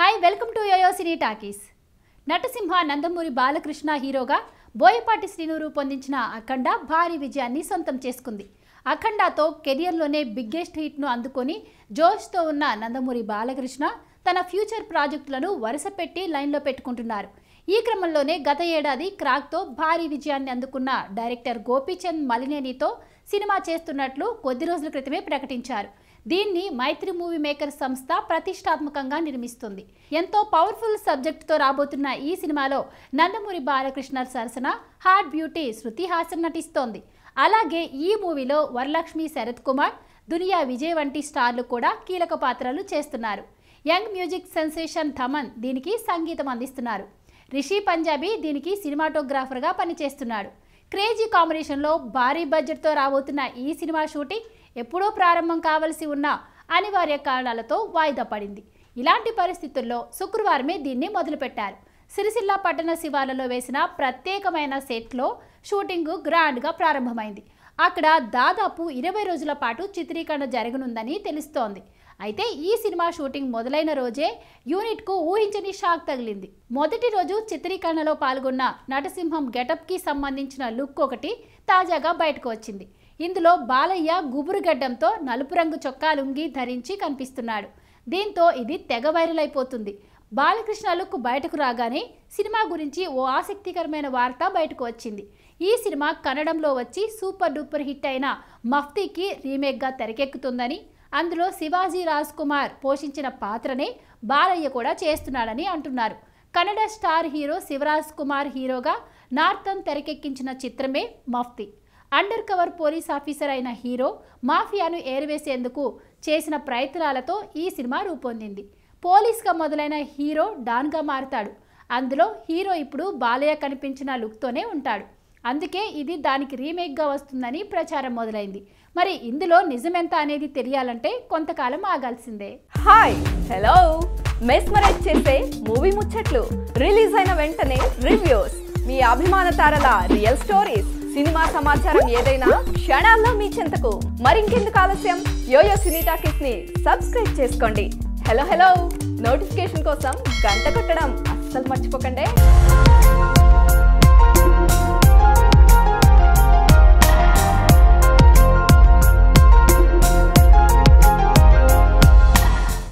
hi welcome to YoYo cine talkies నటసింహ నందమూరి బాలకృష్ణ హీరోగా బోయపాటి శ్రీను రూపొందించిన అఖండ భారీ విజయాన్ని సొంతం చేసుకుంది అఖండాతో కెరియర్లోనే బిగ్గెస్ట్ హిట్ను అందుకొని జోష్తో ఉన్న నందమూరి బాలకృష్ణ తన ఫ్యూచర్ ప్రాజెక్టులను వరుస పెట్టి లైన్లో పెట్టుకుంటున్నారు ఈ క్రమంలోనే గత ఏడాది క్రాక్తో భారీ విజయాన్ని అందుకున్న డైరెక్టర్ గోపీచంద్ మలినేనితో సినిమా చేస్తున్నట్లు కొద్ది రోజుల క్రితమే ప్రకటించారు దీన్ని మైత్రి మూవీ మేకర్ సంస్థ ప్రతిష్టాత్మకంగా నిర్మిస్తుంది ఎంతో పవర్ఫుల్ సబ్జెక్టుతో రాబోతున్న ఈ సినిమాలో నందమూరి బాలకృష్ణ సరసన హార్ట్ బ్యూటీ శృతి హాసన్ నటిస్తోంది అలాగే ఈ మూవీలో వరలక్ష్మి శరత్ కుమార్ దునియా విజయ్ వంటి స్టార్లు కూడా కీలక పాత్రలు చేస్తున్నారు యంగ్ మ్యూజిక్ సెన్సేషన్ థమన్ దీనికి సంగీతం అందిస్తున్నారు రిషి పంజాబీ దీనికి సినిమాటోగ్రాఫర్గా పనిచేస్తున్నాడు క్రేజీ కాంబినేషన్లో భారీ బడ్జెట్తో రాబోతున్న ఈ సినిమా షూటింగ్ ఎప్పుడో ప్రారంభం కావలసి ఉన్న అనివార్య కారణాలతో వాయిదా పడింది ఇలాంటి పరిస్థితుల్లో శుక్రవారమే దీన్ని మొదలుపెట్టారు సిరిసిల్ల పట్టణ శివార్లలో వేసిన ప్రత్యేకమైన సెట్లో షూటింగ్ గ్రాండ్గా ప్రారంభమైంది అక్కడ దాదాపు ఇరవై రోజుల పాటు చిత్రీకరణ జరగనుందని తెలుస్తోంది అయితే ఈ సినిమా షూటింగ్ మొదలైన రోజే యూనిట్కు ఊహించని షాక్ తగిలింది మొదటి రోజు చిత్రీకరణలో పాల్గొన్న నటసింహం గెటప్కి సంబంధించిన లుక్ ఒకటి తాజాగా బయటకు వచ్చింది ఇందులో బాలయ్య గుబురుగడ్డంతో నలుపు రంగు చొక్కా లుంగి ధరించి కనిపిస్తున్నాడు దీంతో ఇది తెగ వైరల్ అయిపోతుంది బాలకృష్ణ లుక్ బయటకు రాగానే సినిమా గురించి ఓ ఆసక్తికరమైన వార్త బయటకు వచ్చింది ఈ సినిమా కన్నడంలో వచ్చి సూపర్ డూపర్ హిట్ అయిన మఫ్తీకి రీమేక్గా తెరకెక్కుతుందని అందులో శివాజీ రాజ్ కుమార్ పోషించిన పాత్రనే బాలయ్య కూడా చేస్తున్నాడని అంటున్నారు కన్నడ స్టార్ హీరో శివరాజ్ కుమార్ హీరోగా నార్థన్ తెరకెక్కించిన చిత్రమే Mufti undercover police officer అయిన హీరో మాఫియాను ఏరివేసేందుకు చేసిన ప్రయత్నాలతో ఈ సినిమా రూపొందింది పోలీస్గా మొదలైన హీరో డాన్గా మారుతాడు అందులో హీరో ఇప్పుడు బాలయ్య కనిపించిన లుక్తోనే ఉంటాడు అందుకే ఇది దానికి రీమేక్గా వస్తుందని ప్రచారం మొదలైంది మరి ఇందులో నిజమెంత అనేది తెలియాలంటే కొంతకాలం ఆగాల్సిందే హాయ్ హలో మెస్మరైజ్ చేసే మూవీ ముచ్చట్లు రిలీజ్ అయిన వెంటనే రివ్యూస్ మీ అభిమాన తారల రియల్ స్టోరీస్ సినిమా సమాచారం ఏదైనా క్షణాల్లో మీ చెంతకు మరింకెందుకు ఆలస్యం యోయో సినీ టాకీస్ ని సబ్స్క్రైబ్ చేసుకోండి హలో హలో నోటిఫికేషన్ కోసం గంట కొట్టడం అస్సలు మర్చిపోకండి